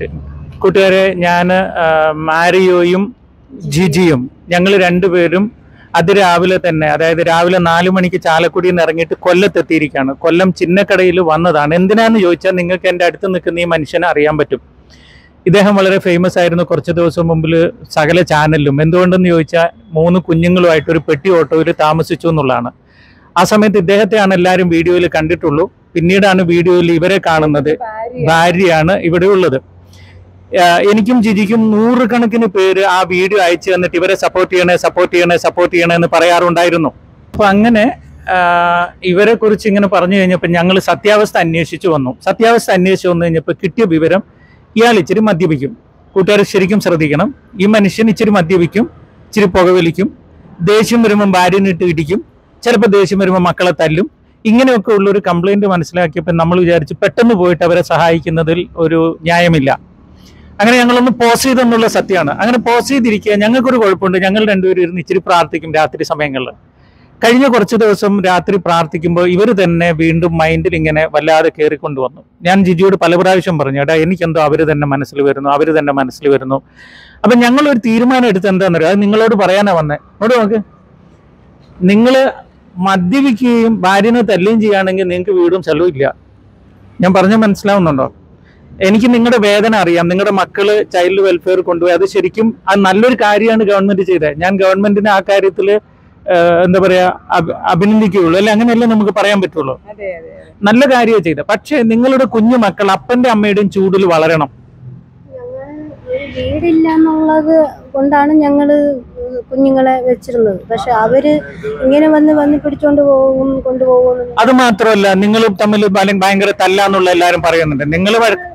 Minute കൂട്ടുകാരെ ഞാൻ മാരിയോയും ജിജിയും ഞങ്ങൾ രണ്ടുപേരും അതിരാവിലെ തന്നെ അതായത് രാവിലെ നാലു മണിക്ക് ചാലക്കുടിയിൽ നിന്ന് ഇറങ്ങിയിട്ട് കൊല്ലത്തെത്തിയിരിക്കുകയാണ് കൊല്ലം ചിന്നക്കടയിൽ വന്നതാണ് എന്തിനാന്ന് ചോദിച്ചാൽ നിങ്ങൾക്ക് എൻ്റെ അടുത്ത് നിൽക്കുന്ന ഈ മനുഷ്യനെ അറിയാൻ പറ്റും ഇദ്ദേഹം വളരെ ഫേമസ് ആയിരുന്നു കുറച്ച് ദിവസം മുമ്പിൽ സകല ചാനലിലും എന്തുകൊണ്ടെന്ന് ചോദിച്ചാൽ മൂന്ന് കുഞ്ഞുങ്ങളുമായിട്ട് ഒരു പെട്ടി ഓട്ടോയിൽ താമസിച്ചു എന്നുള്ളതാണ് ആ സമയത്ത് ഇദ്ദേഹത്തെയാണ് എല്ലാവരും വീഡിയോയിൽ കണ്ടിട്ടുള്ളൂ പിന്നീടാണ് വീഡിയോയിൽ ഇവരെ കാണുന്നത് ഭാര്യയാണ് ഇവിടെ ഉള്ളത് ആഹ് എനിക്കും ജിജിക്കും നൂറുകണക്കിന് പേര് ആ വീഡിയോ അയച്ചു തന്നിട്ട് ഇവരെ സപ്പോർട്ട് ചെയ്യണേ സപ്പോർട്ട് ചെയ്യണേ സപ്പോർട്ട് ചെയ്യണേ എന്ന് പറയാറുണ്ടായിരുന്നു അപ്പൊ അങ്ങനെ ആഹ് ഇവരെ കുറിച്ച് ഇങ്ങനെ പറഞ്ഞു കഴിഞ്ഞപ്പോൾ ഞങ്ങൾ സത്യാവസ്ഥ അന്വേഷിച്ചു വന്നു സത്യാവസ്ഥ അന്വേഷിച്ചു വന്നു കഴിഞ്ഞപ്പോൾ കിട്ടിയ വിവരം ഇയാൾ ഇച്ചിരി മദ്യപിക്കും കൂട്ടുകാർ ശരിക്കും ശ്രദ്ധിക്കണം ഈ മനുഷ്യൻ ഇച്ചിരി മദ്യപിക്കും ഇച്ചിരി പുകവലിക്കും ദേഷ്യം വരുമ്പോൾ ഭാര്യനിട്ട് ഇടിക്കും ചിലപ്പോൾ ദേഷ്യം വരുമ്പോൾ മക്കളെ തല്ലും ഇങ്ങനെയൊക്കെ ഉള്ള ഒരു കംപ്ലൈന്റ് മനസ്സിലാക്കിയപ്പോൾ നമ്മൾ വിചാരിച്ചു പെട്ടെന്ന് പോയിട്ട് അവരെ സഹായിക്കുന്നതിൽ ഒരു ന്യായമില്ല അങ്ങനെ ഞങ്ങളൊന്ന് പോസ് ചെയ്തെന്നുള്ള സത്യമാണ് അങ്ങനെ പോസ് ചെയ്തിരിക്കുക ഞങ്ങൾക്കൊരു കുഴപ്പമുണ്ട് ഞങ്ങൾ രണ്ടുപേരും ഇരുന്ന് ഇച്ചിരി പ്രാർത്ഥിക്കും രാത്രി സമയങ്ങളിൽ കഴിഞ്ഞ കുറച്ച് ദിവസം രാത്രി പ്രാർത്ഥിക്കുമ്പോൾ ഇവർ തന്നെ വീണ്ടും മൈൻഡിൽ ഇങ്ങനെ വല്ലാതെ കയറിക്കൊണ്ട് വന്നു ഞാൻ ജിജിയോട് പല പ്രാവശ്യം പറഞ്ഞു എടാ എനിക്കെന്തോ അവർ തന്നെ മനസ്സിൽ വരുന്നു അവർ തന്നെ മനസ്സിൽ വരുന്നു അപ്പം ഞങ്ങൾ ഒരു തീരുമാനം എടുത്ത് എന്താണെന്നറിയോ അത് നിങ്ങളോട് പറയാനാ വന്നേ അവിടെ നോക്ക് നിങ്ങൾ മദ്യപിക്കുകയും ഭാര്യനെ തല്ലുകയും ചെയ്യുകയാണെങ്കിൽ നിങ്ങൾക്ക് വീടും സ്ഥലവും ഇല്ല ഞാൻ പറഞ്ഞ മനസ്സിലാവുന്നുണ്ടോ എനിക്ക് നിങ്ങളുടെ വേദന അറിയാം നിങ്ങളുടെ മക്കള് ചൈൽഡ് വെൽഫെയർ കൊണ്ടുപോയി അത് ശരിക്കും അത് നല്ലൊരു കാര്യമാണ് ഗവൺമെന്റ് ചെയ്തത് ഞാൻ ഗവൺമെന്റിനെ ആ കാര്യത്തിൽ എന്താ പറയാ അഭി- അഭിനന്ദിക്കുകയുള്ളൂ അല്ലെ അങ്ങനെയല്ലേ നമുക്ക് പറയാൻ പറ്റുള്ളൂ അതെ അതെ നല്ല കാര്യമാണ് ചെയ്തത് പക്ഷേ നിങ്ങളുടെ കുഞ്ഞു മക്കൾ അപ്പന്റെ അമ്മയുടെയും ചൂടിൽ വളരണം ഞങ്ങൾ ഒരു വീടില്ല എന്നുള്ളത് കൊണ്ടാണ് ഞങ്ങള് കുഞ്ഞുങ്ങളെ വെച്ചിരുന്നത് പക്ഷെ അവര് ഇങ്ങനെ വന്ന് വന്ന് പിടിച്ചോണ്ട് പോകും കൊണ്ടുപോകും അത് മാത്രമല്ല നിങ്ങൾ തമ്മിൽ ഭയ- ഭയങ്കര തല്ലാന്നുള്ള എല്ലാരും പറയുന്നുണ്ട് നിങ്ങൾ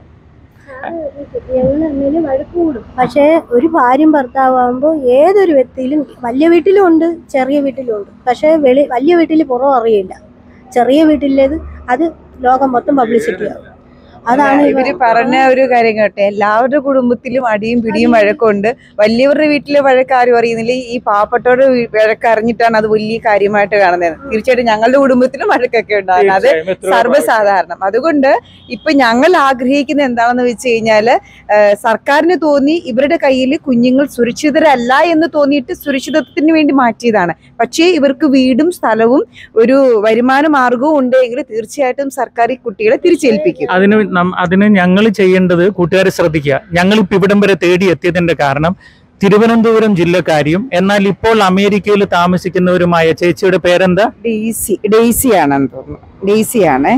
ഞങ്ങൾ തമ്മിൽ വഴക്ക് കൂടും പക്ഷേ ഒരു ഭാര്യയും ഭർത്താവുമ്പോൾ ഏതൊരു വ്യക്തിയിലും വലിയ വീട്ടിലും ഉണ്ട് ചെറിയ വീട്ടിലും ഉണ്ട് പക്ഷേ വെളി വലിയ വീട്ടിൽ പുറം അറിയില്ല ചെറിയ വീട്ടിലേത് അത് ലോകം മൊത്തം പബ്ലിസിറ്റി ആവും അതാണ് ഇവ- ഇവര് പറഞ്ഞ ഒരു കാര്യം കേട്ടെ എല്ലാവരുടെ കുടുംബത്തിലും അടിയും പിടിയും വഴക്കുണ്ട് വലിയവരുടെ വീട്ടിലെ വഴക്ക് ആരും അറിയുന്നില്ല ഈ പാവപ്പെട്ടവരുടെ വീ- വഴക്ക് അറിഞ്ഞിട്ടാണ് അത് വലിയ കാര്യമായിട്ട് കാണുന്നത് തീർച്ചയായിട്ടും ഞങ്ങളുടെ കുടുംബത്തിലും വഴക്കൊക്കെ ഉണ്ടാകുന്നത് അത് തീർച്ചയായും എത്രയോ സർവ്വസാധാരണം അതുകൊണ്ട് ഇപ്പൊ ഞങ്ങൾ ആഗ്രഹിക്കുന്നത് എന്താണെന്ന് വെച്ച് കഴിഞ്ഞാല് ഏഹ് സർക്കാരിന് തോന്നി ഇവരുടെ കയ്യിൽ കുഞ്ഞുങ്ങൾ സുരക്ഷിതരല്ല എന്ന് തോന്നിയിട്ട് സുരക്ഷിതത്വത്തിന് വേണ്ടി മാറ്റിയതാണ് പക്ഷേ ഇവർക്ക് വീടും സ്ഥലവും ഒരു വരുമാന മാർഗവും ഉണ്ടെങ്കിൽ തീർച്ചയായിട്ടും സർക്കാർ ഈ കുട്ടികളെ തിരിച്ചേൽപ്പിക്കും അതിന് നം- അതിന് ഞങ്ങൾ ചെയ്യേണ്ടത് കൂട്ടുകാരെ ശ്രദ്ധിക്കുക ഞങ്ങൾ ഇപ്പൊ ഇവിടം വരെ തേടി എത്തിയതിന്റെ കാരണം തിരുവനന്തപുരം ജില്ലക്കാരിയും എന്നാൽ ഇപ്പോൾ അമേരിക്കയിൽ താമസിക്കുന്നവരുമായ ചേച്ചിയുടെ പേരെന്താ ഡെയ്സി ഡെയ്സി ആണെന്ന് തോന്നുന്നു ഡെയ്സി ആണേ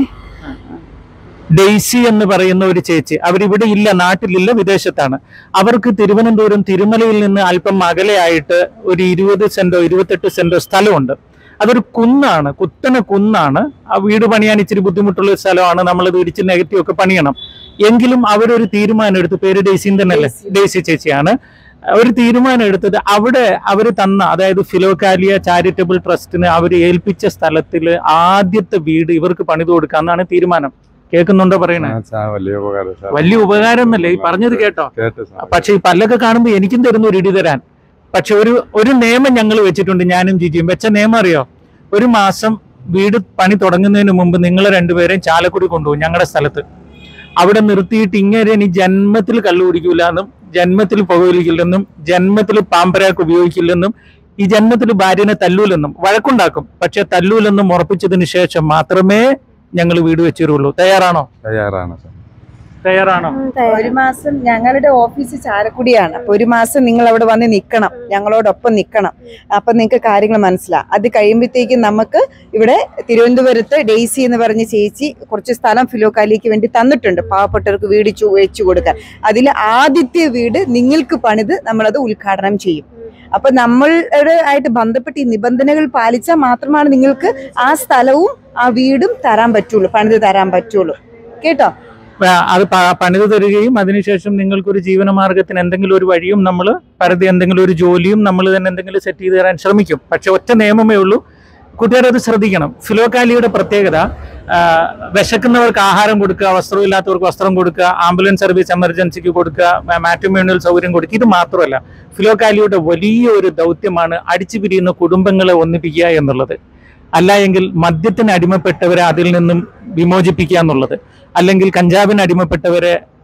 ഡെയ്സി എന്ന് പറയുന്ന ഒരു ചേച്ചി അവരിവിടെ ഇല്ല നാട്ടിലില്ല വിദേശത്താണ് അവർക്ക് തിരുവനന്തപുരം തിരുമലയിൽ നിന്ന് അല്പം അകലെയായിട്ട് ഒരു ഇരുപത് സെന്റോ ഇരുപത്തെട്ട് സെന്റോ സ്ഥലമുണ്ട് അതൊരു കുന്നാണ് കുത്തന കുന്നാണ് ആ വീട് പണിയാൻ ഇച്ചിരി ബുദ്ധിമുട്ടുള്ള ഒരു സ്ഥലമാണ് നമ്മളത് ഇടിച്ച് നെഗറ്റീവ് ഒക്കെ പണിയണം എങ്കിലും അവരൊരു തീരുമാനം എടുത്ത് പേര് ഡെയ്സിൻ തന്നെയല്ലേ ഡെയ്സി. ഡെയ്സി ചേച്ചിയാണ് ഒരു തീരുമാനം എടുത്തത് അവിടെ അവർ തന്ന അതായത് ഫിലോകാലിയ ചാരിറ്റബിൾ ട്രസ്റ്റിന് അവർ ഏൽപ്പിച്ച സ്ഥലത്തിൽ ആദ്യത്തെ വീട് ഇവർക്ക് പണിത് കൊടുക്കാന്നാണ് തീരുമാനം കേൾക്കുന്നുണ്ടോ പറയണേ ആ, വലിയ ഉപകാരം സാർ വലിയ ഉപകാരം എന്നല്ലേ ഈ പറഞ്ഞത് കേട്ടോ കേട്ടു സാർ പക്ഷെ ഈ പല്ലൊക്കെ കാണുമ്പോൾ എനിക്കും തരുന്നു ഒരു ഇടി തരാൻ പക്ഷെ ഒരു ഒരു നിയമം ഞങ്ങൾ വെച്ചിട്ടുണ്ട് ഞാനും ജിജിയും വെച്ച നിയമം അറിയോ ഒരു മാസം വീട് പണി തുടങ്ങുന്നതിന് മുമ്പ് നിങ്ങൾ രണ്ടുപേരെയും ചാലക്കുടി കൊണ്ടുപോകും ഞങ്ങളുടെ സ്ഥലത്ത് അവിടെ നിർത്തിയിട്ട് ഇങ്ങനെ ഇനി ജന്മത്തിൽ കള്ളു കുടിക്കൂല എന്നും ജന്മത്തിൽ പുകവലിക്കില്ലെന്നും ജന്മത്തിൽ പാമ്പരാക്ക് ഉപയോഗിക്കില്ലെന്നും ഈ ജന്മത്തിൽ ഭാര്യനെ തല്ലൂലെന്നും വഴക്കുണ്ടാക്കും പക്ഷെ തല്ലൂലെന്നും ഉറപ്പിച്ചതിന് ശേഷം മാത്രമേ ഞങ്ങൾ വീട് വെച്ചിരുള്ളൂ തയ്യാറാണോ തയ്യാറാണ് സാർ തയ്യാറാണോ ഉം, തയ്യാറാ. ഒരു മാസം ഞങ്ങളുടെ ഓഫീസ് ചാലക്കുടിയാണ് അപ്പൊ ഒരു മാസം നിങ്ങൾ അവിടെ വന്ന് നിൽക്കണം ഞങ്ങളോടൊപ്പം നിൽക്കണം അപ്പൊ നിങ്ങൾക്ക് കാര്യങ്ങൾ മനസ്സിലാവും അത് കഴിയുമ്പോഴത്തേക്കും നമുക്ക് ഇവിടെ തിരുവനന്തപുരത്ത് ഡെയ്സി എന്ന് പറഞ്ഞ ചേച്ചി കുറച്ച് സ്ഥലം ഫിലോക്കാലിക്ക് വേണ്ടി തന്നിട്ടുണ്ട് പാവപ്പെട്ടവർക്ക് വീട് ചു- വെച്ചു കൊടുക്കാൻ അതിൽ ആദ്യത്തെ വീട് നിങ്ങൾക്ക് പണിത് നമ്മളത് ഉദ്ഘാടനം ചെയ്യും അപ്പൊ നമ്മളുടെ ആയിട്ട് ബന്ധപ്പെട്ട് ഈ നിബന്ധനകൾ പാലിച്ചാൽ മാത്രമാണ് നിങ്ങൾക്ക് ആ സ്ഥലവും ആ വീടും തരാൻ പറ്റുള്ളൂ പണിത് തരാൻ പറ്റുള്ളൂ കേട്ടോ ആ, അത് പ- പണിത് തരികയും അതിനുശേഷം നിങ്ങൾക്കൊരു ജീവന മാർഗത്തിന് എന്തെങ്കിലും ഒരു വഴിയും നമ്മൾ പരതി എന്തെങ്കിലും ഒരു ജോലിയും നമ്മൾ തന്നെ എന്തെങ്കിലും സെറ്റ് ചെയ്ത് തരാൻ ശ്രമിക്കും പക്ഷെ ഒറ്റ നിയമമേ ഉള്ളൂ കൂട്ടുകാരത് ശ്രദ്ധിക്കണം ഫിലോകാലിയുടെ പ്രത്യേകത ആ, വിശക്കുന്നവർക്ക് ആഹാരം കൊടുക്കുക വസ്ത്രമില്ലാത്തവർക്ക് വസ്ത്രം കൊടുക്കുക ആംബുലൻസ് സർവീസ് എമർജൻസിക്ക് കൊടുക്കുക മാട്രിമോണിയൽ സൗകര്യം കൊടുക്കുക ഇത് മാത്രമല്ല ഫിലോകാലിയുടെ വലിയ ഒരു ദൗത്യമാണ് അടിച്ചു പിരിയുന്ന കുടുംബങ്ങളെ ഒന്നിപ്പിക്കുക എന്നുള്ളത് അല്ല എങ്കിൽ മദ്യത്തിന് അടിമപ്പെട്ടവരെ അതിൽ നിന്നും വിമോചിപ്പിക്കുക എന്നുള്ളത് അല്ലെങ്കിൽ കഞ്ചാവിന് അടിമപ്പെട്ടവരെ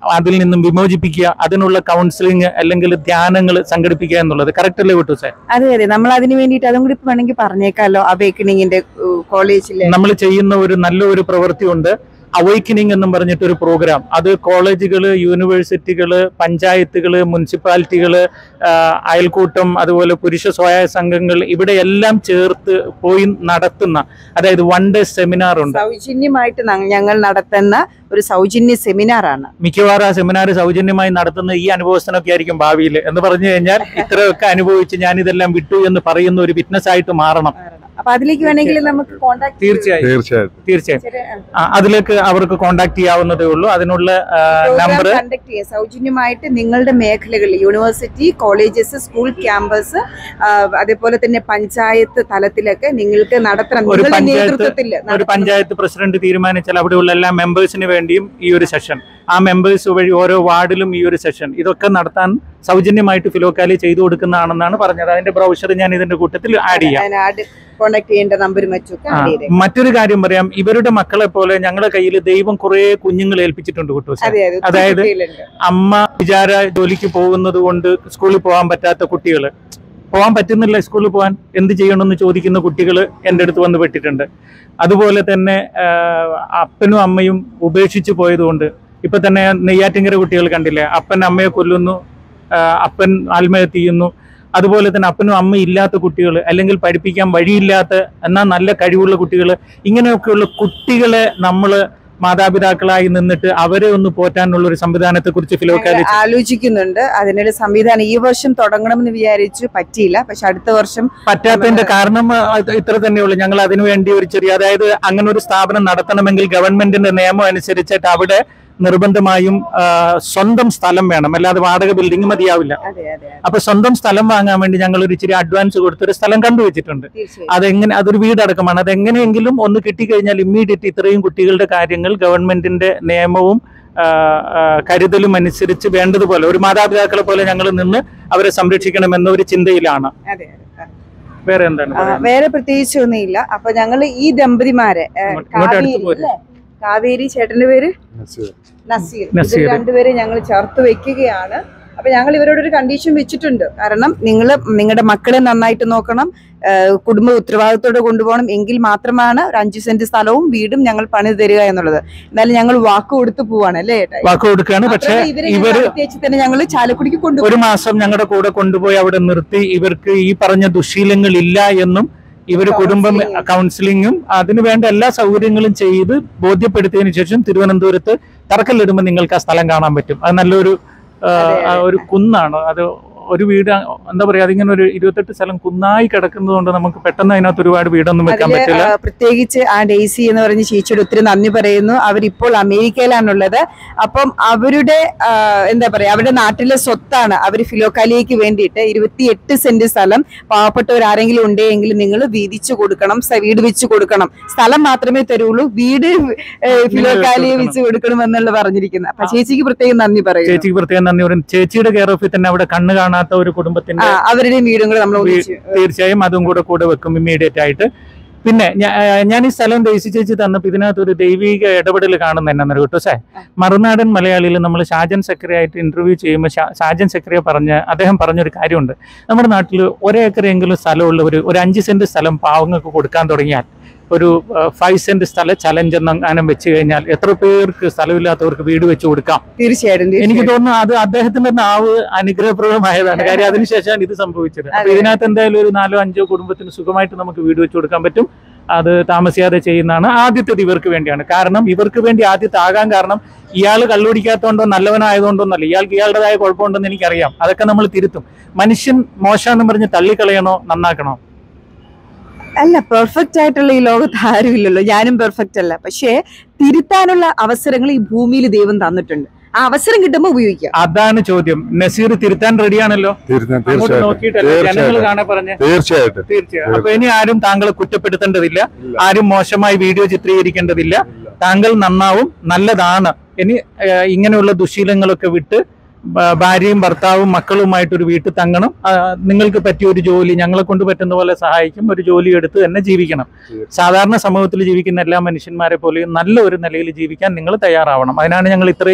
അതിൽ നിന്നും വിമോചിപ്പിക്കുക അതിനുള്ള കൗൺസിലിംഗ് അല്ലെങ്കിൽ ധ്യാനങ്ങൾ സംഘടിപ്പിക്കുക എന്നുള്ളത് കറക്റ്റ് അല്ലേ വിട്ടു സാർ അതെ അതെ നമ്മൾ അതിന് വേണ്ടിയിട്ട് അതും കൂടി ഇപ്പൊ വേണമെങ്കിൽ പറഞ്ഞേക്കാലോ അവേക്കണിങ്ങിന്റെ കോളേജിലെ നമ്മൾ ചെയ്യുന്ന ഒരു നല്ല ഒരു പ്രവൃത്തിയുണ്ട് അവൈക്കനിങ് എന്നും പറഞ്ഞിട്ട് ഒരു പ്രോഗ്രാം അത് കോളേജുകൾ യൂണിവേഴ്സിറ്റികള് പഞ്ചായത്തുകള് മുനിസിപ്പാലിറ്റികള് ആ, അയൽക്കൂട്ടം അതുപോലെ പുരുഷ സ്വയം സംഘങ്ങൾ ഇവിടെയെല്ലാം ചേർത്ത് പോയി നടത്തുന്ന അതായത് വൺ ഡേ സെമിനാർ ഉണ്ട് സൗജന്യമായിട്ട് ന- ഞങ്ങൾ നടത്തുന്ന ഒരു സൗജന്യ സെമിനാർ ആണ് മിക്കവാറും ആ സെമിനാർ സൗജന്യമായി നടത്തുന്ന ഈ അനുഭവസ്ഥനൊക്കെ ആയിരിക്കും ഭാവിയിൽ എന്ന് പറഞ്ഞു കഴിഞ്ഞാൽ ഇത്രയൊക്കെ അനുഭവിച്ച് ഞാൻ ഇതെല്ലാം വിട്ടു എന്ന് പറയുന്ന ഒരു വിറ്റ്നസ് ആയിട്ട് മാറണം അപ്പൊ അതിലേക്ക് വേണമെങ്കിൽ നമുക്ക് കോണ്ടാക്ട് തീർച്ചയായും തീർച്ചയായിട്ടും തീർച്ചയായും ആ, അതിലേക്ക് അവർക്ക് കോണ്ടാക്ട് ചെയ്യാവുന്നതേ ഉള്ളൂ അതിനുള്ള നമ്പർ കണ്ടക്ട് ചെയ്യുക സൗജന്യമായിട്ട് നിങ്ങളുടെ മേഖലകളിൽ യൂണിവേഴ്സിറ്റി കോളേജസ് സ്കൂൾ ക്യാമ്പസ് അതേപോലെ തന്നെ പഞ്ചായത്ത് തലത്തിലൊക്കെ നിങ്ങൾക്ക് നടത്തണം ഒരു നിങ്ങളുടെ പഞ്ചായത്ത് നേതൃത്വത്തിൽ ഒരു നടത്തണം. പഞ്ചായത്ത് പ്രസിഡന്റ് തീരുമാനിച്ചാൽ അവിടെയുള്ള എല്ലാ മെമ്പേഴ്സിന് വേണ്ടിയും ഈ ഒരു സെഷൻ ആ മെമ്പേഴ്സ് വഴി ഓരോ വാർഡിലും ഈ ഒരു സെഷൻ ഇതൊക്കെ നടത്താൻ സൗജന്യമായിട്ട് ഫിലോക്കാലി ചെയ്തു കൊടുക്കുന്നതാണെന്നാണ് പറഞ്ഞത് അതിന്റെ ബ്രൗഷർ ഞാൻ ഇതിന്റെ കൂട്ടത്തിൽ ആഡ് ചെയ്യാം അതിന് ആഡ് കോണ്ടാക്ട് ചെയ്യേണ്ട നമ്പരും മറ്റൊക്കെ ആ, ആഡ് ചെയ്തേക്കാം. മറ്റൊരു കാര്യം പറയാം ഇവരുടെ മക്കളെ പോലെ ഞങ്ങളുടെ കയ്യിൽ ദൈവം കുറെ കുഞ്ഞുങ്ങളെ ഏൽപ്പിച്ചിട്ടുണ്ട് കുട്ടൂസ് അതെ അതെ ഒത്തിരി അതായത് കുട്ടികളുണ്ട്. അമ്മ വിചാര ജോലിക്ക് പോകുന്നത് കൊണ്ട് സ്കൂളിൽ പോകാൻ പറ്റാത്ത കുട്ടികൾ പോകാൻ പറ്റുന്നില്ല സ്കൂളിൽ പോകാൻ എന്ത് ചെയ്യണമെന്ന് ചോദിക്കുന്ന കുട്ടികൾ എൻ്റെ അടുത്ത് വന്ന് പെട്ടിട്ടുണ്ട് അതുപോലെ തന്നെ ആ, അപ്പനും അമ്മയും ഉപേക്ഷിച്ച് പോയതുകൊണ്ട് ഇപ്പൊ തന്നെ നെയ്യാറ്റിങ്കര കുട്ടികൾ കണ്ടില്ലേ അപ്പൻ അമ്മയെ കൊല്ലുന്നു ആ, അപ്പൻ ആത്മഹത്യ ചെയ്യുന്നു അതുപോലെ തന്നെ അപ്പനും അമ്മയും ഇല്ലാത്ത കുട്ടികൾ അല്ലെങ്കിൽ പഠിപ്പിക്കാൻ വഴിയില്ലാത്ത എന്നാൽ നല്ല കഴിവുള്ള കുട്ടികൾ ഇങ്ങനെയൊക്കെയുള്ള കുട്ടികളെ നമ്മൾ മാതാപിതാക്കളായി നിന്നിട്ട് അവരെ ഒന്ന് പോറ്റാനുള്ള ഒരു സംവിധാനത്തെ കുറിച്ച് ഫിലോക്കാലി ഞങ്ങൾ ആലോചിക്കുന്നുണ്ട് അതിനൊരു സംവിധാനം ഈ വർഷം തുടങ്ങണമെന്ന് വിചാരിച്ചു പറ്റിയില്ല പക്ഷെ അടുത്ത വർഷം പറ്റാത്തതിന്റെ കാരണം ആ, ഇത് ഇത്ര തന്നെയുള്ളൂ ഞങ്ങൾ അതിനു വേണ്ടി ഒരു ചെറിയ അതായത് അങ്ങനെ ഒരു സ്ഥാപനം നടത്തണമെങ്കിൽ ഗവൺമെന്റിന്റെ നിയമം അനുസരിച്ചിട്ട് അവിടെ നിർബന്ധമായും ആ, സ്വന്തം സ്ഥലം വേണം അല്ലാതെ വാടക ബിൽഡിംഗ് മതിയാവില്ല അതെ അതെ അതെ, അപ്പൊ സ്വന്തം സ്ഥലം വാങ്ങാൻ വേണ്ടി ഞങ്ങൾ ഒരു ഇച്ചിരി അഡ്വാൻസ് കൊടുത്തൊരു സ്ഥലം കണ്ടുവച്ചിട്ടുണ്ട് തീർച്ചയായും അതെങ്ങനെ അതൊരു വീടടക്കമാണ് അതെങ്ങനെയെങ്കിലും ഒന്ന് കിട്ടിക്കഴിഞ്ഞാൽ ഇമ്മീഡിയറ്റ് ഇത്രയും കുട്ടികളുടെ കാര്യങ്ങൾ ഗവൺമെന്റിന്റെ നിയമവും ആ, ആ, കരുതലും അനുസരിച്ച് വേണ്ടതുപോലെ ഒരു മാതാപിതാക്കളെ പോലെ ഞങ്ങൾ നിന്ന് അവരെ സംരക്ഷിക്കണമെന്ന ഒരു ചിന്തയിലാണ് അതെ അതെ ആ. വേറെ എന്താണ് ആ, പറയാനുള്ളത്? വേറെ പ്രത്യേകിച്ച് ഒന്നുമില്ല അപ്പൊ ഞങ്ങൾ ഈ ദമ്പതിമാരെ ഏ, ഇങ്ങോട്ട് ഇങ്ങോട്ട് അടുത്ത് കാവേരി പോര്. അല്ലേ? കാവേരി ചേട്ടന്റെ പേര് നസീർ ഇവർ നസീർ. രണ്ടുപേരെ ഞങ്ങൾ ചേർത്ത് വെക്കുകയാണ് അപ്പൊ ഞങ്ങൾ ഇവരോടൊരു കണ്ടീഷൻ വെച്ചിട്ടുണ്ട് കാരണം നിങ്ങൾ നിങ്ങളുടെ മക്കളെ നന്നായിട്ട് നോക്കണം ആ, കുടുംബ ഉത്തരവാദിത്തോടെ കൊണ്ടുപോകണം എങ്കിൽ മാത്രമാണ് ഒരു അഞ്ചു സെന്റ് സ്ഥലവും വീടും ഞങ്ങൾ പണി തരിക എന്നുള്ളത് എന്നാലും ഞങ്ങൾ വാക്ക് കൊടുത്തു പോവാണ് അല്ലേ ഏട്ടാ? വാക്ക് കൊടുക്കുകയാണ് പക്ഷെ മാത്രമല്ല ഇവരെ ഞങ്ങൾ ഇവര് പ്രത്യേകിച്ച് തന്നെ ഞങ്ങൾ ചാലക്കുടിക്ക് കൊണ്ടുപോകും ഒരു മാസം ഞങ്ങളുടെ കൂടെ കൊണ്ടുപോയി അവിടെ നിർത്തി ഇവർക്ക് ഈ പറഞ്ഞ ദുശീലങ്ങൾ ഇല്ല എന്നും ഇവർ കുടുംബം Counselling. കൗൺസിലിങ്ങും അതിനു വേണ്ട എല്ലാ സൗകര്യങ്ങളും ചെയ്ത് ബോധ്യപ്പെടുത്തിയതിനു ശേഷം തിരുവനന്തപുരത്ത് തറക്കല്ലിടുമ്പോൾ നിങ്ങൾക്ക് ആ സ്ഥലം കാണാൻ പറ്റും അത് നല്ലൊരു ആ, അതെ, ആ, ഒരു കുന്നാണ് അത് ഒരു വീട് എന്താ പറയാ അതിങ്ങനെ ഒരു ഇരുപത്തെട്ട് സ്ഥലം കുന്നായി കിടക്കുന്നത് കൊണ്ട് നമുക്ക് പെട്ടെന്ന് അതിനകത്ത് ഒരുപാട് വീടൊന്നും വെക്കാൻ അതില് പറ്റില്ല ആ, പ്രത്യേകിച്ച് ആ ഡെയ്സി എന്ന് പറഞ്ഞ ചേച്ചിയോട് ഒത്തിരി നന്ദി പറയുന്നു അവരിപ്പോൾ അമേരിക്കയിലാണുള്ളത് അപ്പം അവരുടെ ആ, എന്താ പറയാ അവരുടെ നാട്ടിലെ സ്വത്താണ് അവർ ഫിലോക്കാലിയക്ക് വേണ്ടിയിട്ട് ഇരുപത്തിയെട്ട് സെന്റ് സ്ഥലം പാവപ്പെട്ടവർ ആരെങ്കിലും ഉണ്ടെങ്കിൽ നിങ്ങൾ വീതിച്ചു കൊടുക്കണം സ- വീട് വെച്ച് കൊടുക്കണം സ്ഥലം മാത്രമേ തരുള്ളൂ വീട് ഏ, ഫിലോക്കാലിയ കൊടുക്കണം. വെച്ച് കൊടുക്കണം എന്നുള്ള പറഞ്ഞിരിക്കുന്നത് അപ്പൊ ചേച്ചിക്ക് പ്രത്യേകം നന്ദി പറയുന്നു ചേച്ചിക്ക് പ്രത്യേകം നന്ദി പറയും ചേച്ചിയുടെ കെയർ ഓഫിൽ തന്നെ അവിടെ കണ്ണ് കാണാത്ത ഒരു കുടുംബത്തിന്റെ ആ അവരുടെയും വീടും കൂടെ നമ്മൾ ഒന്നിച്ച് തീർച്ചയായും അതും കൂടെ കൂടെ വെക്കും ഇമ്മീഡിയറ്റ് ആയിട്ട് പിന്നെ ഞാ- ആ, ഞാൻ ഈ സ്ഥലം ദേശി ചേച്ചി തന്നപ്പോൾ ഇതിനകത്ത് ഒരു ദൈവിക ഇടപെടൽ കാണുന്ന എന്നാന്ന് കേട്ടോ സേ മറുനാടൻ മലയാളിയിൽ നമ്മൾ ഷാജൻ സെക്രട്ടറി ആയിട്ട് ഇന്റർവ്യൂ ചെയ്യുമ്പോൾ ഷാ- ഷാജൻ സെക്രട്ടറി പറഞ്ഞ അദ്ദേഹം പറഞ്ഞൊരു കാര്യമുണ്ട് നമ്മുടെ നാട്ടിൽ ഒരേക്കറെങ്കിലും സ്ഥലമുള്ളവർ ഒരു അഞ്ച് സെന്റ് സ്ഥലം പാവങ്ങൾക്ക് കൊടുക്കാൻ തുടങ്ങിയാൽ ഒരു ഫൈവ് സെന്റ് സ്ഥല ചലഞ്ച് എന്നെങ്ങാനും വെച്ച് കഴിഞ്ഞാൽ എത്ര പേർക്ക് സ്ഥലമില്ലാത്തവർക്ക് വീട് വെച്ച് കൊടുക്കാം തീർച്ചയായിട്ടും എനിക്ക് തീർച്ചയായിട്ടും. തോന്നുന്നു അത് അദ്ദേഹത്തിന്റെ നാവ് അനുഗ്രഹപ്രദമായതാണ് കാര്യം അതിനുശേഷം ഇത് സംഭവിച്ചത് അപ്പൊ അതെ. ഇതിനകത്ത് എന്തായാലും ഒരു നാലോ അഞ്ചോ കുടുംബത്തിന് സുഖമായിട്ട് നമുക്ക് വീട് വെച്ച് കൊടുക്കാൻ പറ്റും അത് താമസിയാതെ ചെയ്യുന്നതാണ് ആദ്യത്തേത് ഇവർക്ക് വേണ്ടിയാണ് കാരണം ഇവർക്ക് വേണ്ടി ആദ്യത്തെ ആകാൻ കാരണം ഇയാൾ കള്ളുപിടിക്കാത്തതുകൊണ്ടോ നല്ലവനായതുകൊണ്ടോ ഒന്നല്ല ഇയാൾക്ക് ഇയാളുടേതായ കുഴപ്പമുണ്ടെന്ന് എനിക്കറിയാം അതൊക്കെ നമ്മൾ തിരുത്തും മനുഷ്യൻ മോശമെന്ന് പറഞ്ഞ് തള്ളിക്കളയണോ നന്നാക്കണോ അല്ല പെർഫെക്റ്റ് ആയിട്ടുള്ള ഈ ലോകത്ത് ആരുമില്ലല്ലോ ഞാനും പെർഫെക്റ്റ് അല്ല പക്ഷേ തിരുത്താനുള്ള അവസരങ്ങൾ ഈ ഭൂമിയിൽ ദൈവം തന്നിട്ടുണ്ട് ആ അവസരം കിട്ടുമ്പോൾ ഉപയോഗിക്കാം അതാണ് ചോദ്യം നസീർ തിരുത്താൻ റെഡിയാണല്ലോ തീർച്ചയായും അങ്ങോട്ട് തീർച്ചയായിട്ടും നോക്കിയിട്ടല്ല ജനങ്ങൾ തീർച്ചയായിട്ടും കാണാൻ പറഞ്ഞ തീർച്ചയായിട്ടും തീർച്ചയായും അപ്പൊ ഇനി ആരും താങ്കളെ കുറ്റപ്പെടുത്തേണ്ടതില്ല ഇല്ല. ആരും മോശമായി വീഡിയോ ചിത്രീകരിക്കേണ്ടതില്ല താങ്കൾ നന്നാവും നല്ലതാണ് ഇനി ഏഹ്, ഇങ്ങനെയുള്ള ദുശീലങ്ങളൊക്കെ വിട്ട് ഭ- ഭാര്യയും ഭർത്താവും മക്കളുമായിട്ട് ഒരു വീട്ടിൽ തങ്ങണം ആ, നിങ്ങൾക്ക് പറ്റിയ ഒരു ജോലി ഞങ്ങളെ കൊണ്ട് പറ്റുന്ന പോലെ സഹായിക്കും ഒരു ജോലി എടുത്ത് തന്നെ ജീവിക്കണം തീർച്ചയായും. സാധാരണ സമൂഹത്തിൽ ജീവിക്കുന്ന എല്ലാ മനുഷ്യന്മാരെ പോലെയും നല്ല ഒരു നിലയിൽ ജീവിക്കാൻ നിങ്ങൾ തയ്യാറാവണം അതിനാണ് ഞങ്ങൾ ഇത്രയും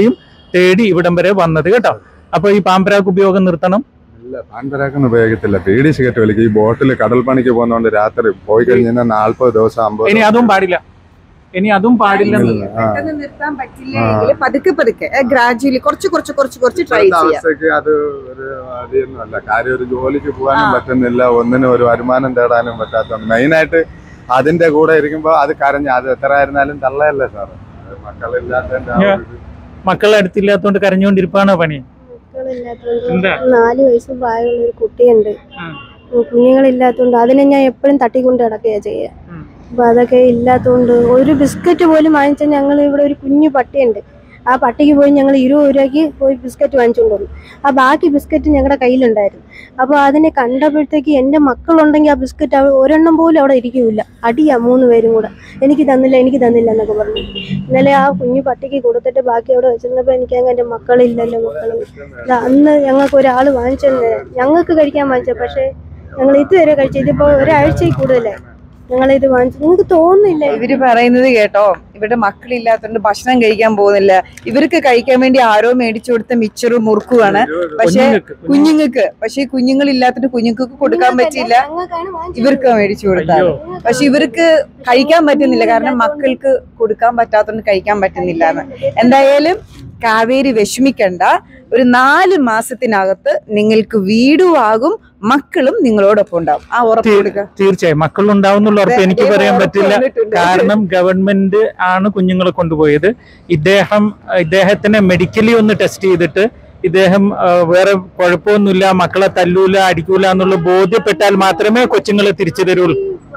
തേടി ഇവിടം വരെ വന്നത് കേട്ടോ അപ്പൊ ഈ പാമ്പരാക്ക് ഉപയോഗം നിർത്തണം ഇല്ല പാൻപരാക്കൊന്നും ഉപയോഗിക്കത്തില്ല ബീഡി സിഗരറ്റ് വലിക്കും ഈ ബോട്ടിൽ കടൽ പണിക്ക് പോകുന്നതുകൊണ്ട് രാത്രി പോയി കഴിഞ്ഞാൽ നാല്പത് ദിവസം അമ്പത് ഇനി അതും പാടില്ല ഇനി അതും പാടില്ലെന്ന് ഇല്ല. ആ. പെട്ടെന്ന് നിർത്താൻ പറ്റില്ല എങ്കിൽ പതുക്കെ പതുക്കെ ഗ്രാജുവലി കുറച്ച് കുറച്ച് കുറച്ച് കുറച്ച് ട്രൈ ഇപ്പോഴത്തെ ചെയ്യാം അവസ്ഥയ്ക്ക് അത് ഒരു അടിയൊന്നുമല്ല കാര്യം ഒരു ജോലിക്ക് പോകാനും ആ. പറ്റുന്നില്ല ഒന്നിനും ഒരു വരുമാനം തേടാനും പറ്റാത്തതുകൊണ്ട് മെയിനായിട്ട് അതിന്റെ കൂടെ ഇരിക്കുമ്പോ അത് കരഞ്ഞ് അത് എത്ര ആയിരുന്നാലും തള്ളയല്ലേ സാറ് അത് മക്കളില്ലാത്തതിന്റെ ആ Yeah. ഒരു ഇത്. മക്കളെ അടുത്തില്ലാത്തോണ്ട് കരഞ്ഞുകൊണ്ടിരിപ്പാണോ പണി മക്കളില്ലാത്തതുകൊണ്ട് എന്താ? നാല് വയസ്സ് പ്രായമുള്ള ഒരു കുട്ടിയുണ്ട് ഉം. കുഞ്ഞുങ്ങളില്ലാത്തതുകൊണ്ട് അതിനെ ഞാൻ എപ്പോഴും തട്ടിക്കൊണ്ട് കിടക്കുകയാണ് ചെയ്യുക ഉം. അപ്പൊ അതൊക്കെ ഇല്ലാത്തതുകൊണ്ട് ഒരു ബിസ്ക്കറ്റ് പോലും വാങ്ങിച്ചാൽ ഞങ്ങൾ ഇവിടെ ഒരു കുഞ്ഞു പട്ടിയുണ്ട് ആ പട്ടിക്ക് പോയി ഞങ്ങൾ ഇരുപത് രൂപയ്ക്ക് പോയി ബിസ്ക്കറ്റ് വാങ്ങിച്ചുകൊണ്ട് വന്നു ആ ബാക്കി ബിസ്ക്കറ്റ് ഞങ്ങളുടെ കയ്യിലുണ്ടായിരുന്നു അപ്പോൾ അതിനെ കണ്ടപ്പോഴത്തേക്ക് എൻ്റെ മക്കളുണ്ടെങ്കിൽ ആ ബിസ്ക്കറ്റ് അവ- ഒരെണ്ണം പോലും അവിടെ ഇരിക്കില്ല അടിയാ മൂന്ന് പേരും കൂടെ എനിക്ക് തന്നില്ല എനിക്ക് തന്നില്ല എന്നൊക്കെ പറഞ്ഞു ഇന്നലെ ആ കുഞ്ഞു പട്ടിക്ക് കൊടുത്തിട്ട് ബാക്കി അവിടെ വെച്ചിരുന്നപ്പോൾ എനിക്ക് അങ്ങ് എൻ്റെ മക്കളില്ലല്ലോ മക്കൾ ഇല്ല, അന്ന് ഞങ്ങൾക്ക് ഒരാൾ വാങ്ങിച്ചത് ഞങ്ങൾക്ക് കഴിക്കാൻ വാങ്ങിച്ചത് പക്ഷേ ഞങ്ങൾ ഇതുവരെ കഴിച്ചു ഇതിപ്പോൾ ഒരാഴ്ചയിൽ കൂടുതലായി ഞങ്ങളിത് വാങ്ങിച്ചു നിങ്ങൾക്ക് തോന്നുന്നില്ല ഇവര് പറയുന്നത് കേട്ടോ ഇവിടെ മക്കളില്ലാത്തതുകൊണ്ട് ഭക്ഷണം കഴിക്കാൻ പോകുന്നില്ല ഇവർക്ക് കഴിക്കാൻ വേണ്ടി ആരോ മേടിച്ചു കൊടുത്ത മിച്ചറും മുറുക്കുമാണ് പക്ഷെ കുഞ്ഞുങ്ങൾക്ക് കുഞ്ഞുങ്ങൾക്ക് പക്ഷെ കുഞ്ഞുങ്ങളില്ലാത്തത് കുഞ്ഞുങ്ങൾക്ക് കൊടുക്കാൻ പറ്റില്ല ഞങ്ങൾക്കാണ് വാങ്ങിച്ചത്. ഇവർക്ക് മേടിച്ചു കൊടുത്താൽ അയ്യോ പക്ഷെ ഇവർക്ക് കഴിക്കാൻ പറ്റുന്നില്ല കാരണം മക്കൾക്ക് കൊടുക്കാൻ പറ്റാത്തതുകൊണ്ട് കഴിക്കാൻ പറ്റുന്നില്ല എന്ന് എന്തായാലും കാവേരി വിഷമിക്കണ്ട ഒരു നാല് മാസത്തിനകത്ത് നിങ്ങൾക്ക് വീടും ആകും മക്കളും നിങ്ങളോടൊപ്പം ഉണ്ടാവും ആ ഉറപ്പ് കൊടുക്കുക തീർച്ചയായും മക്കളുണ്ടാവുന്നുള്ള ഉറപ്പ് എനിക്ക് ദേ പറയാൻ ഉറപ്പ് പറ്റില്ല വന്നിട്ടുണ്ട്. കാരണം ഗവൺമെന്റ് ആണ് കുഞ്ഞുങ്ങളെ കൊണ്ടുപോയത് ഇദ്ദേഹം ഇദ്ദേഹത്തിനെ മെഡിക്കലി ഒന്ന് ടെസ്റ്റ് ചെയ്തിട്ട് ഇദ്ദേഹം ആ, വേറെ കുഴപ്പമൊന്നുമില്ല മക്കളെ തല്ലൂല അടിക്കൂല എന്നുള്ള ബോധ്യപ്പെട്ടാൽ മാത്രമേ കൊച്ചുങ്ങളെ തിരിച്ചു തരുള്ളൂ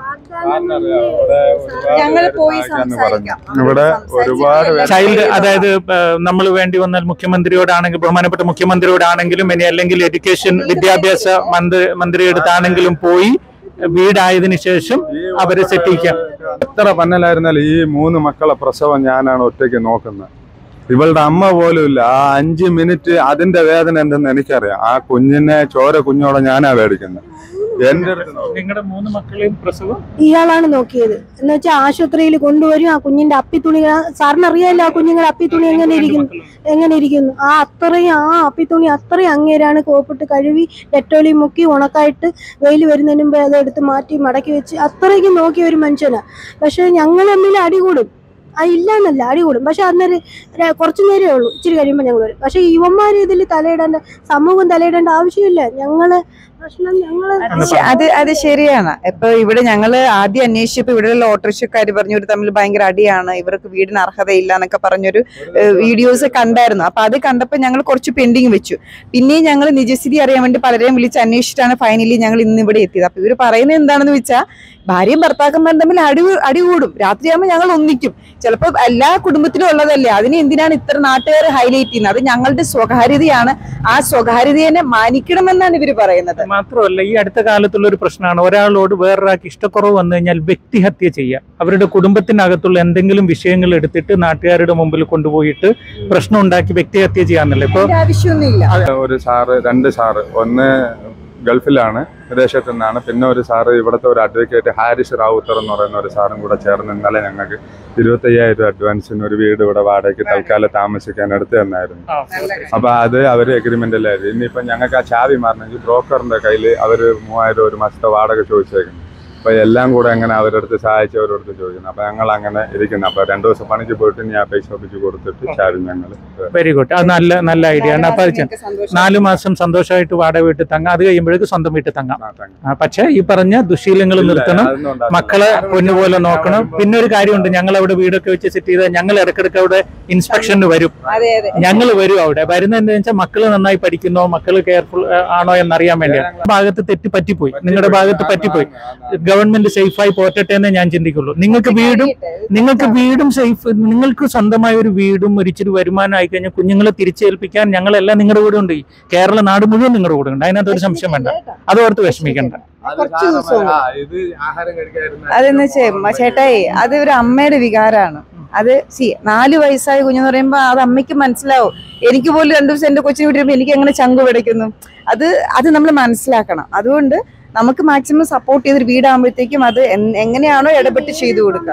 ഞങ്ങൾ പോയി ആൾക്കാരെന്ന് സംസാരിക്കാം പറഞ്ഞു. ഇവിടെ ഒരുപാട് പേര് ചൈൽഡ് അതായത് നമ്മൾ വേണ്ടി വന്നാൽ മുഖ്യമന്ത്രിയോടാണെങ്കിൽ ബഹുമാനപ്പെട്ട മുഖ്യമന്ത്രിയോടാണെങ്കിലും ഇനി അല്ലെങ്കിൽ എഡ്യൂക്കേഷൻ വിദ്യാഭ്യാസ മന്ത്രി മന്ത്രിയെടുത്താണെങ്കിലും പോയി വീടായതിനു ശേഷം അവരെ സെറ്റ് ചെയ്യാം എത്ര പന്നലായിരുന്നാലും ഈ മൂന്ന് മക്കളെ പ്രസവം ഞാനാണ് ഒറ്റയ്ക്ക് നോക്കുന്നത് ഇവളുടെ അമ്മ പോലും ഇല്ല ആ അഞ്ച് മിനിറ്റ് അതിന്റെ വേദന എന്തെന്ന് എനിക്കറിയാം ആ കുഞ്ഞിനെ ചോര കുഞ്ഞോടെ ഞാനാ മേടിക്കുന്നത് എന്റെ അടുത്ത് നോക്ക്. നിങ്ങളുടെ മൂന്ന് മക്കളെയും പ്രസവം ഇയാളാണ് നോക്കിയത് എന്ന് വെച്ചാൽ ആശുപത്രിയിൽ കൊണ്ടുവരും ആ കുഞ്ഞിന്റെ അപ്പിത്തുണി സാറിന് അറിയാലോ ആ കുഞ്ഞുങ്ങളുടെ അപ്പിത്തുണി എങ്ങനെ ഇരിക്കുന്നു എങ്ങനെ ഇരിക്കുന്നു ആ അത്രയും ആ അപ്പിത്തുണി അത്രയും അങ്ങേരാണ് കോപ്പിട്ട് കഴുകി ഡെറ്റോലി മുക്കി ഉണക്കായിട്ട് വെയിൽ വരുന്നതിന് മുമ്പ് അത് എടുത്ത് മാറ്റി മടക്കി വെച്ച് അത്രയ്ക്ക് നോക്കിയ ഒരു മനുഷ്യനാ പക്ഷെ ഞങ്ങൾ തമ്മിൽ അടികൂടും ആ ഇല്ല എന്നല്ല അടികൂടും പക്ഷെ അന്നേരം ര- കുറച്ച് നേരമേ ഉള്ളൂ ഇച്ചിരി കഴിയുമ്പോൾ ഞങ്ങൾ വരും പക്ഷെ യുവന്മാർ ഇതിൽ തലയിടേണ്ട സമൂഹം തലയിടേണ്ട ആവശ്യമില്ല ഞങ്ങള് പ്രശ്നം ഞങ്ങള് അത് ശ- അത് അത് ശരിയാണ് ഇപ്പൊ ഇവിടെ ഞങ്ങള് ആദ്യം അന്വേഷിച്ചപ്പോ ഇവിടെയുള്ള ഓട്ടോറിക്ഷക്കാർ പറഞ്ഞു ഇവർ തമ്മിൽ ഭയങ്കര അടിയാണ് ഇവർക്ക് വീടിന് അർഹതയില്ല എന്നൊക്കെ പറഞ്ഞൊരു വീഡിയോസ് കണ്ടായിരുന്നു അപ്പൊ അത് കണ്ടപ്പോ ഞങ്ങൾ കുറച്ച് പെൻഡിങ് വെച്ചു പിന്നെയും ഞങ്ങൾ നിജസ്ഥിതി അറിയാൻ വേണ്ടി പലരെയും വിളിച്ച് അന്വേഷിച്ചിട്ടാണ് ഫൈനലി ഞങ്ങൾ ഇന്ന് ഇവിടെ എത്തിയത് അപ്പൊ ഇവർ പറയുന്നത് എന്താണെന്ന് വെച്ചാൽ ഭാര്യയും ഭർത്താക്കന്മാരും തമ്മിൽ അടി അടികൂടും രാത്രിയാകുമ്പോൾ ഞങ്ങൾ ഒന്നിക്കും ചിലപ്പോൾ എല്ലാ കുടുംബത്തിലും ഉള്ളതല്ലേ അതിനെ എന്തിനാണ് ഇത്ര നാട്ടുകാർ ഹൈലൈറ്റ് ചെയ്യുന്നത് അത് ഞങ്ങളുടെ സ്വകാര്യതയാണ് ആ സ്വകാര്യതയെ മാനിക്കണമെന്നാണ് ഇവർ പറയുന്നത് മാത്രമല്ല ഈ അടുത്ത കാലത്തുള്ള ഒരു പ്രശ്നമാണ് ഒരാളോട് വേറൊരാൾക്ക് ഇഷ്ടക്കുറവ് വന്നു കഴിഞ്ഞാൽ വ്യക്തിഹത്യ ചെയ്യുക അവരുടെ കുടുംബത്തിനകത്തുള്ള എന്തെങ്കിലും വിഷയങ്ങൾ എടുത്തിട്ട് നാട്ടുകാരുടെ മുമ്പിൽ കൊണ്ടുപോയിട്ട് പ്രശ്നം ഉണ്ടാക്കി വ്യക്തിഹത്യ ചെയ്യാന്നല്ലേ ഇപ്പൊ അതിന്റെ ആവശ്യമൊന്നുമില്ല ഒരു സാറ് രണ്ട് സാറ് ഒന്ന് ഗൾഫിലാണ് വിദേശത്തു നിന്നാണ് പിന്നെ ഒരു സാറ് ഇവിടുത്തെ ഒരു അഡ്വക്കേറ്റ് ഹാരിസ് റാവുത്തർ എന്ന് പറയുന്ന ഒരു സാറും കൂടെ ചേർന്ന് ഇന്നലെ ഞങ്ങൾക്ക് ഇരുപത്തയ്യായിരം രൂപ അഡ്വാൻസിന് ഒരു വീട് ഇവിടെ വാടകയ്ക്ക് തൽക്കാലം താമസിക്കാൻ എടുത്തു തന്നായിരുന്നു അപ്പൊ അത് അവർ എഗ്രിമെന്റിലായിരുന്നു ഇനിയിപ്പോ ഞങ്ങൾക്ക് ആ ചാവി മാറണമെങ്കിൽ ബ്രോക്കറിന്റെ കയ്യിൽ അവർ മൂവായിരം ഒരു മാസത്തെ വാടക ചോദിച്ചേക്കുന്നു അപ്പൊ എല്ലാം കൂടെ അങ്ങനെ അവരടുത്ത് സഹായിച്ചവരടുത്ത് ചോദിക്കുന്നു അപ്പൊ ഞങ്ങൾ അങ്ങനെ ഇരിക്കുന്നു അപ്പൊ രണ്ടു ദിവസം പണിക്ക് പോയിട്ട് ഞാൻ പൈസ ഒപ്പിച്ച് കൊടുത്തിട്ട് ചാവി ഞങ്ങൾ വെരി ഗുഡ് അത് നല്ല നല്ല ഐഡിയ ആണ് അപ്പൊ അത് ചെയ്യ്. നാല് മാസം സന്തോഷമായിട്ട് വാടക വീട്ടിൽ തങ്ങാം അത് കഴിയുമ്പോഴേക്ക് സ്വന്തം വീട്ടിൽ തങ്ങാം ആ, പക്ഷേ ഈ പറഞ്ഞ ദുശീലങ്ങൾ നിർത്തണം മക്കളെ പൊന്നുപോലെ നോക്കണം പിന്നെ ഒരു കാര്യമുണ്ട് ഞങ്ങൾ അവിടെ വീടൊക്കെ വെച്ച് സെറ്റ് ചെയ്ത് ഞങ്ങൾ ഇടയ്ക്കിടയ്ക്ക് അവിടെ ഇൻസ്പെക്ഷന് വരും അതെ അതെ ഞങ്ങൾ വരും അവിടെ വരുന്നത് എന്താ വെച്ചാൽ മക്കള് നന്നായി പഠിക്കുന്നോ മക്കള് കെയർഫുൾ ആണോ എന്നറിയാൻ വേണ്ടിയാണ് ഭാഗത്ത് തെറ്റ് പറ്റിപ്പോയി നിങ്ങളുടെ ഭാഗത്ത് പറ്റിപ്പോയി ഗവൺമെന്റ് സേഫായി പോറ്റട്ടെ എന്ന് ഞാൻ ചിന്തിക്കുള്ളൂ നിങ്ങൾക്ക് വീടും നിങ്ങൾക്ക് വീടും സേഫ് നിങ്ങൾക്ക് സ്വന്തമായ ഒരു വീടും ഒരു ഇച്ചിരി വരുമാനം ആയി കഴിഞ്ഞാൽ കുഞ്ഞുങ്ങളെ തിരിച്ചേൽപ്പിക്കാൻ ഞങ്ങളെല്ലാം നിങ്ങളുടെ കൂടെ ഉണ്ട് ഈ കേരള നാട് മുഴുവൻ നിങ്ങളുടെ കൂടെ ഉണ്ട് അതിനകത്ത് ഒരു സംശയം വേണ്ട അതോർത്ത് വിഷമിക്കണ്ട കുറച്ച് ദിവസം ഇത് ആഹാരം കഴിക്കാതിരുന്ന അതെന്ന് വെച്ചാൽ ചേട്ടായി അത് ഒരു അമ്മയുടെ വികാരമാണ് അത് സി നാല് വയസ്സായ കുഞ്ഞെന്ന് പറയുമ്പോ അത് അമ്മയ്ക്ക് മനസ്സിലാവും എനിക്ക് പോലും രണ്ടു ദിവസം എന്റെ കൊച്ചിന് വിട്ടിരുമ്പോ എനിക്ക് എങ്ങനെ ചങ്ക് പിടയ്ക്കുന്നു അത് അത് നമ്മൾ മനസ്സിലാക്കണം അതുകൊണ്ട് നമുക്ക് മാക്സിമം സപ്പോർട്ട് ചെയ്തൊരു വീടാകുമ്പോഴത്തേക്കും അത് എൻ- എങ്ങനെയാണോ ഇടപെട്ട് ചെയ്തു കൊടുക്കുക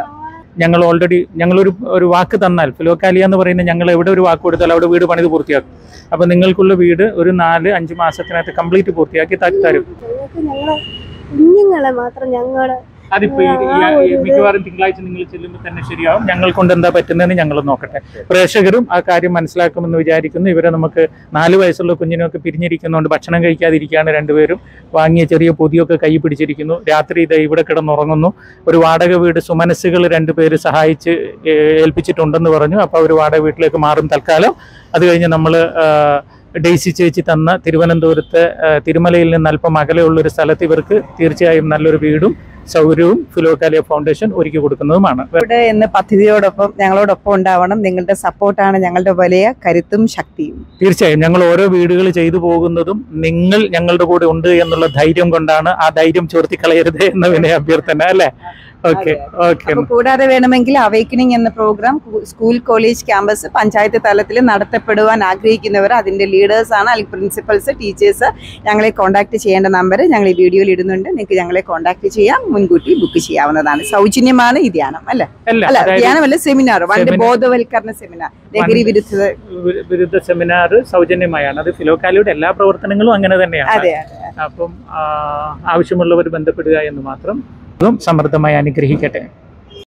ഞങ്ങൾ ഓൾറെഡി ഞങ്ങളൊരു ഒരു വാക്ക് തന്നാൽ ഫിലോക്കാലിയ എന്ന് പറയുന്ന ഞങ്ങൾ എവിടെ ഒരു വാക്ക് കൊടുത്താൽ അവിടെ വീട് പണിത് പൂർത്തിയാക്കും അപ്പോൾ നിങ്ങൾക്കുള്ള വീട് ഒരു നാല് അഞ്ച് മാസത്തിനകത്ത് കംപ്ലീറ്റ് പൂർത്തിയാക്കി ത- തരും ഞങ്ങൾക്ക് ഞങ്ങളെ കുഞ്ഞുങ്ങളെ മാത്രം ഞങ്ങളെ അതിപ്പോ ഈ- ഈ- ആ ഒരു ഈ ഇത് മിക്കവാറും തിങ്കളാഴ്ച നിങ്ങൾ ചെല്ലുമ്പോൾ തന്നെ ശരിയാവും ഞങ്ങൾ കൊണ്ട് എന്താ പറ്റുന്നതെന്ന് ഞങ്ങൾ നോക്കട്ടെ പ്രേക്ഷകരും ആ കാര്യം മനസ്സിലാക്കുമെന്ന് വിചാരിക്കുന്നു ഇവരെ നമുക്ക് നാല് വയസ്സുള്ള കുഞ്ഞിനൊക്കെ പിരിഞ്ഞിരിക്കുന്നതുകൊണ്ട് ഭക്ഷണം കഴിക്കാതിരിക്കുകയാണ് രണ്ടുപേരും വാങ്ങിയ ചെറിയ പൊതിയൊക്കെ കൈ പിടിച്ചിരിക്കുന്നു രാത്രി ഇത് ഇവിടെ കിടന്നുറങ്ങുന്നു ഒരു വാടക വീട് സുമനസ്സുകൾ രണ്ടുപേര് സഹായിച്ച് ഏ, ഏൽപ്പിച്ചിട്ടുണ്ടെന്ന് പറഞ്ഞു അപ്പോൾ അവർ വാടക വീട്ടിലേക്ക് മാറും തൽക്കാലം അത് കഴിഞ്ഞ് നമ്മൾ ഡെയ്സി ചേച്ചി തന്ന തിരുവനന്തപുരത്ത് ആ, തിരുമലയിൽ നിന്ന് അല്പം അകലെയുള്ള ഒരു സ്ഥലത്ത് ഇവർക്ക് തീർച്ചയായും നല്ലൊരു വീടും സൗകര്യവും ഫിലോക്കാലിയ ഫൗണ്ടേഷൻ ഒരുക്കി കൊടുക്കുന്നതുമാണ് ഇവിടെ ഇന്ന് പദ്ധതിയോടൊപ്പം ഞങ്ങളോടൊപ്പം ഉണ്ടാവണം നിങ്ങളുടെ സപ്പോർട്ടാണ് ഞങ്ങളുടെ വലിയ കരുത്തും ശക്തിയും തീർച്ചയായും ഞങ്ങൾ ഓരോ വീടുകൾ ചെയ്തു പോകുന്നതും നിങ്ങൾ ഞങ്ങളുടെ കൂടെ ഉണ്ട് എന്നുള്ള ധൈര്യം കൊണ്ടാണ് ആ ധൈര്യം ചോർത്തിക്കളയരുത് എന്ന വിനയ അഭ്യർത്ഥന അല്ലേ ഓക്കെ ഓക്കെ അപ്പൊ കൂടാതെ വേണമെങ്കിൽ അവേക്കനിങ് എന്ന പ്രോഗ്രാം കു- സ്കൂൾ കോളേജ് ക്യാമ്പസ് പഞ്ചായത്ത് തലത്തിൽ നടത്തപ്പെടുവാൻ ആഗ്രഹിക്കുന്നവർ അതിന്റെ ലീഡേഴ്സ് ആണ് അല്ലെങ്കിൽ പ്രിൻസിപ്പൽസ് ടീച്ചേഴ്സ് ഞങ്ങളെ കോൺടാക്ട് ചെയ്യേണ്ട നമ്പർ ഞങ്ങൾ ഈ വീഡിയോയിൽ ഇടുന്നുണ്ട് നിങ്ങൾക്ക് ഞങ്ങളെ കോൺടാക്ട് ചെയ്യാം മുൻകൂട്ടി ബുക്ക് ചെയ്യാവുന്നതാണ് സൗജന്യമാണ് ഈ ധ്യാനം അല്ലെ അല്ല അല്ല അതായത് ധ്യാനമല്ല സെമിനാർ വണ്ട് Seminar. ബോധവൽക്കരണ സെമിനാർ ലഹരി വിരുദ്ധ വി- വിരുദ്ധ സെമിനാർ സൗജന്യമായാണ് അത് ഫിലോക്കാലിയുടെ എല്ലാ പ്രവർത്തനങ്ങളും അങ്ങനെ തന്നെയാണ് അതെ അതെ അപ്പം ആ, ആവശ്യമുള്ളവർ ബന്ധപ്പെടുക എന്ന് മാത്രം അതും സമൃദ്ധമായി അനുഗ്രഹിക്കട്ടെ